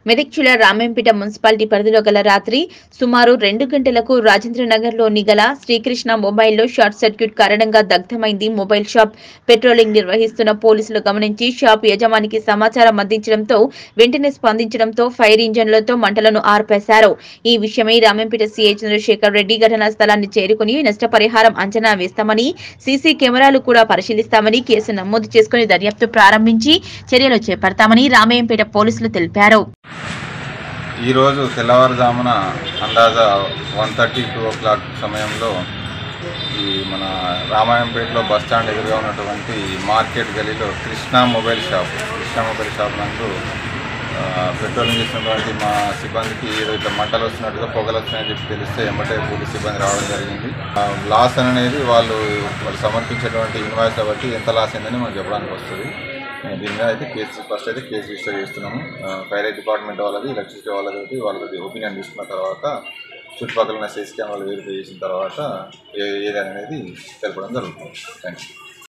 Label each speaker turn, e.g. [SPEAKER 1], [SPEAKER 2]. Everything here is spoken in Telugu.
[SPEAKER 1] మెదక్ జిల్లా రామేంపేట మున్సిపాలిటీ పరిధిలో గల రాత్రి సుమారు రెండు గంటలకు రాజేంద్రనగర్లోని గల శ్రీకృష్ణ మొబైల్లో షార్ట్ సర్క్యూట్ కారణంగా దగ్ధమైంది మొబైల్ షాప్ పెట్రోలింగ్ నిర్వహిస్తున్న పోలీసులు గమనించి షాప్ యజమానికి సమాచారం అందించడంతో వెంటనే స్పందించడంతో ఫైర్ ఇంజన్లతో మంటలను ఆర్పేశారు ఈ విషయమై రామేంపేట సీఐ చంద్రశేఖర్ రెడ్డి ఘటనా స్థలాన్ని చేరుకుని నష్టపరిహారం అంచనా వేస్తామని సీసీ కెమెరాలు కూడా పరిశీలిస్తామని కేసు నమోదు చేసుకుని దర్యాప్తు ప్రారంభించి చర్యలు చేపడతామని రామయ్యంపేట పోలీసులు తెలిపారు
[SPEAKER 2] ఈరోజు తెల్లవారుజామున అందాజా one thirty two o'clock సమయంలో ఈ మన రామాయంపేటలో బస్ స్టాండ్ ఎదురుగా ఉన్నటువంటి మార్కెట్ గలీలో Krishna mobile shop Krishna mobile shop నందు ఆ, పెట్రోలింగ్ చేసినటువంటి మా సిబ్బందికి ఏదో ఇట్లా మంటలు వస్తున్నట్టుగా పొగలు వస్తున్నాయని చెప్పి తెలిస్తే ఎమ్మటే పోలీస్ సిబ్బంది రావడం జరిగింది ఆ, లాస్ అనేది వాళ్ళు వాళ్ళు సమర్పించేటువంటి ఇన్వాయిస్ బట్టి ఎంత లాస్ అయిందని మనకు చెప్పడానికి వస్తుంది దీని మీద అయితే కేసు ఫస్ట్ అయితే కేసు రిజిస్టర్ చేస్తున్నాము ఫైర్ డిపార్ట్మెంట్ వాళ్ళది ఎలక్ట్రిసిటీ వాళ్ళది వాళ్ళది ఒపీనియన్ తీసుకున్న తర్వాత చుట్టుపక్కల ఉన్న సీసీ కెమెరాలు వెరిఫై చేసిన తర్వాత ఏ ఏదనేది తెలపడం జరుగుతుంది థ్యాంక్ యూ